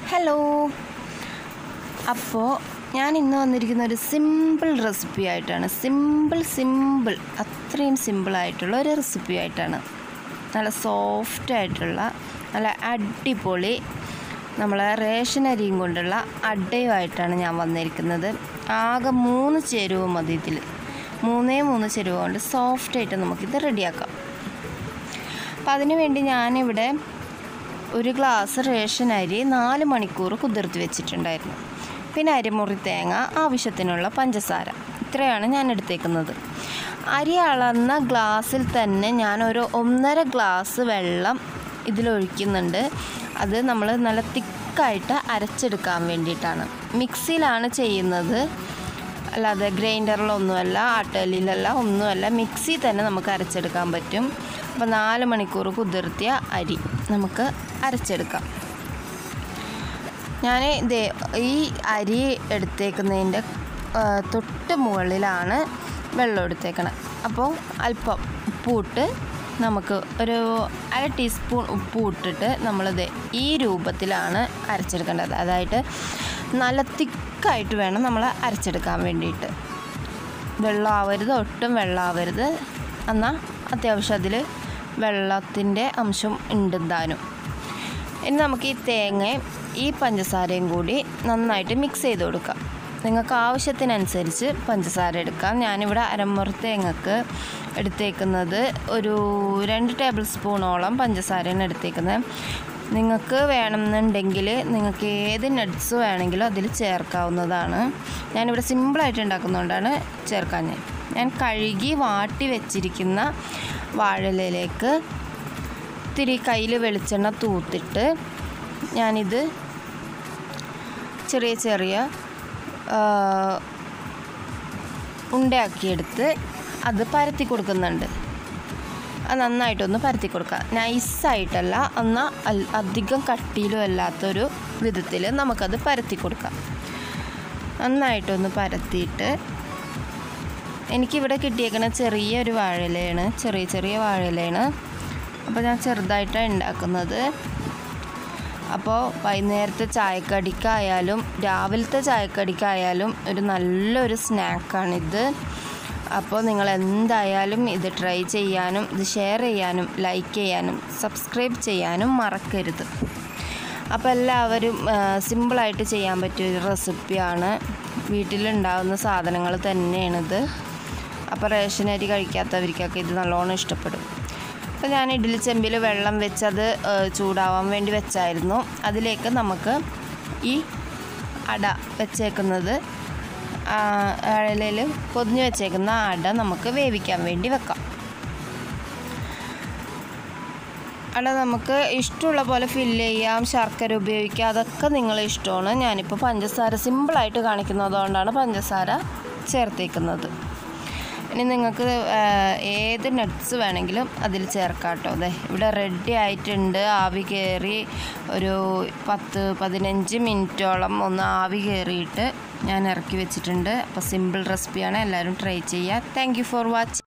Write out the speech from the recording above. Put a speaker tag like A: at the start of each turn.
A: hello അപ്പോൾ ഞാൻ ഇന്ന് വന്നിരിക്കുന്ന ഒരു സിമ്പിൾ റെസിപ്പി ആയിട്ടാണ് സിമ്പിൾ സിമ്പിൾ അത്രയും സിമ്പിളായിട്ടുള്ള ഒരു റെസിപ്പി ആയിട്ടാണ് നല്ല സോഫ്റ്റ് ആയിട്ടുള്ള നല്ല അടിപൊളി നമ്മളെ റേഷൻ അരിയും കൊണ്ടുള്ള അടയുമായിട്ടാണ് ഞാൻ വന്നിരിക്കുന്നത് ആകെ മൂന്ന് ചേരുവ മതി ഇതിൽ മൂന്നേ മൂന്ന് ചേരുവ കൊണ്ട് സോഫ്റ്റായിട്ട് നമുക്കിത് റെഡിയാക്കാം അപ്പം അതിനു വേണ്ടി ഞാനിവിടെ ഒരു ഗ്ലാസ് റേഷൻ അരി നാല് മണിക്കൂർ കുതിർത്തി വെച്ചിട്ടുണ്ടായിരുന്നു പിന്നെ അരിമുറി തേങ്ങ ആവശ്യത്തിനുള്ള പഞ്ചസാര ഇത്രയാണ് ഞാൻ എടുത്തേക്കുന്നത് അരി അളന്ന ഗ്ലാസ്സിൽ തന്നെ ഞാൻ ഒരു ഒന്നര ഗ്ലാസ് വെള്ളം ഇതിലൊഴിക്കുന്നുണ്ട് അത് നമ്മൾ നല്ല തിക്കായിട്ട് അരച്ചെടുക്കാൻ വേണ്ടിയിട്ടാണ് മിക്സിയിലാണ് ചെയ്യുന്നത് അല്ലാതെ ഗ്രൈൻഡറിലൊന്നുമല്ല ആട്ടലിലല്ല ഒന്നുമല്ല മിക്സി തന്നെ നമുക്ക് അരച്ചെടുക്കാൻ പറ്റും അപ്പോൾ നാല് മണിക്കൂർ കുതിർത്തിയ അരി നമുക്ക് അരച്ചെടുക്കാം ഞാൻ ഇതേ ഈ അരി എടുത്തേക്കുന്നതിൻ്റെ ആ, തൊട്ട് മുകളിലാണ് വെള്ളം എടുത്തേക്കണം അപ്പോൾ അല്പം ഉപ്പുമിട്ട് നമുക്ക് ഒരു അര ടീസ്പൂൺ ഉപ്പ് ഇട്ടിട്ട് നമ്മളിത് ഈ രൂപത്തിലാണ് അരച്ചെടുക്കേണ്ടത് അതായത് നല്ല തിക്കായിട്ട് വേണം നമ്മൾ അരച്ചെടുക്കാൻ വേണ്ടിയിട്ട് വെള്ളം ആവരുത് ഒട്ടും വെള്ളം ആവരുത് എന്നാൽ അത്യാവശ്യം അതിൽ വെള്ളത്തിൻ്റെ അംശം ഉണ്ടെന്താനും ഇനി നമുക്ക് ഈ തേങ്ങയും ഈ പഞ്ചസാരയും കൂടി നന്നായിട്ട് മിക്സ് ചെയ്ത് കൊടുക്കാം നിങ്ങൾക്ക് ആവശ്യത്തിനനുസരിച്ച് പഞ്ചസാര എടുക്കാം ഞാനിവിടെ അരമുറി തേങ്ങക്ക് എടുത്തേക്കുന്നത് ഒരു രണ്ട് ടേബിൾ സ്പൂണോളം പഞ്ചസാരയാണ് എടുത്തേക്കുന്നത് നിങ്ങൾക്ക് വേണമെന്നുണ്ടെങ്കിൽ നിങ്ങൾക്ക് ഏത് നട്ട്സ് വേണമെങ്കിലും അതിൽ ചേർക്കാവുന്നതാണ് ഞാനിവിടെ സിമ്പിളായിട്ട് ഉണ്ടാക്കുന്നതുകൊണ്ടാണ് ചേർക്കാൻ ഞാൻ ഞാൻ കഴുകി വാട്ടി വെച്ചിരിക്കുന്ന വാഴയിലേക്ക് ഇത്തിരി കയ്യിൽ വെളിച്ചെണ്ണ തൂത്തിട്ട് ഞാനിത് ചെറിയ ചെറിയ ആ, ഉണ്ടയാക്കിയെടുത്ത് അത് പരത്തി കൊടുക്കുന്നുണ്ട് അത് നന്നായിട്ടൊന്ന് പരത്തി കൊടുക്കുക നൈസായിട്ടല്ല എന്നാൽ അൽ- അധികം കട്ടിയിലും അല്ലാത്തൊരു വിധത്തിൽ നമുക്കത് പരത്തി കൊടുക്കാം നന്നായിട്ടൊന്ന് പരത്തിയിട്ട് എനിക്കിവിടെ കിട്ടിയേക്കണ ചെറിയൊരു വാഴയിലയാണ് ചെറിയ ചെറിയ വാഴയിലയാണ് അപ്പോൾ ഞാൻ ചെറുതായിട്ടാണ് ഉണ്ടാക്കുന്നത് അപ്പോൾ വൈകുന്നേരത്തെ ചായക്കടിക്കായാലും രാവിലത്തെ ചായക്കടിക്കായാലും ഒരു നല്ലൊരു സ്നാക്കാണിത് അപ്പോൾ നിങ്ങൾ എന്തായാലും ഇത് ട്രൈ ചെയ്യാനും ഇത് ഷെയർ ചെയ്യാനും ലൈക്ക് ചെയ്യാനും സബ്സ്ക്രൈബ് ചെയ്യാനും മറക്കരുത് അപ്പോൾ എല്ലാവരും ആ, സിമ്പിളായിട്ട് ചെയ്യാൻ പറ്റിയ ഒരു റെസിപ്പിയാണ് വീട്ടിലുണ്ടാകുന്ന സാധനങ്ങൾ തന്നെയാണിത് അപ്പോൾ റേഷൻ അരി കഴിക്കാത്തവർക്കൊക്കെ ഇത് നല്ലോണം ഇഷ്ടപ്പെടും അപ്പോൾ ഞാൻ ഇഡ്ഡലി ചെമ്പിൽ വെള്ളം വെച്ചത് ആ, ചൂടാവാൻ വേണ്ടി വെച്ചായിരുന്നു അതിലേക്ക് നമുക്ക് ഈ അട വെച്ചേക്കുന്നത് അഴലയിൽ പൊതിഞ്ഞ് വെച്ചേക്കുന്ന അട നമുക്ക് വേവിക്കാൻ വേണ്ടി വെക്കാം അട നമുക്ക് ഇഷ്ടമുള്ള പോലെ ഫില്ല് ചെയ്യാം ശർക്കര ഉപയോഗിക്കാം അതൊക്കെ നിങ്ങളെ ഇഷ്ടമാണ് ഞാനിപ്പോൾ പഞ്ചസാര സിമ്പിളായിട്ട് കാണിക്കുന്നതുകൊണ്ടാണ് പഞ്ചസാര ചേർത്തേക്കുന്നത് ഇനി നിങ്ങൾക്ക് ആ, ഏത് നട്ട്സ് വേണമെങ്കിലും അതിൽ ചേർക്കാം കേട്ടോ അതെ ഇവിടെ റെഡി ആയിട്ടുണ്ട് ആവി കയറി ഒരു പത്ത് പതിനഞ്ച് മിനിറ്റോളം ഒന്ന് ആവി കയറിയിട്ട് ഞാൻ ഇറക്കി വെച്ചിട്ടുണ്ട് അപ്പോൾ സിമ്പിൾ റെസിപ്പിയാണ് എല്ലാവരും ട്രൈ ചെയ്യുക താങ്ക് യു ഫോർ വാച്ചിങ്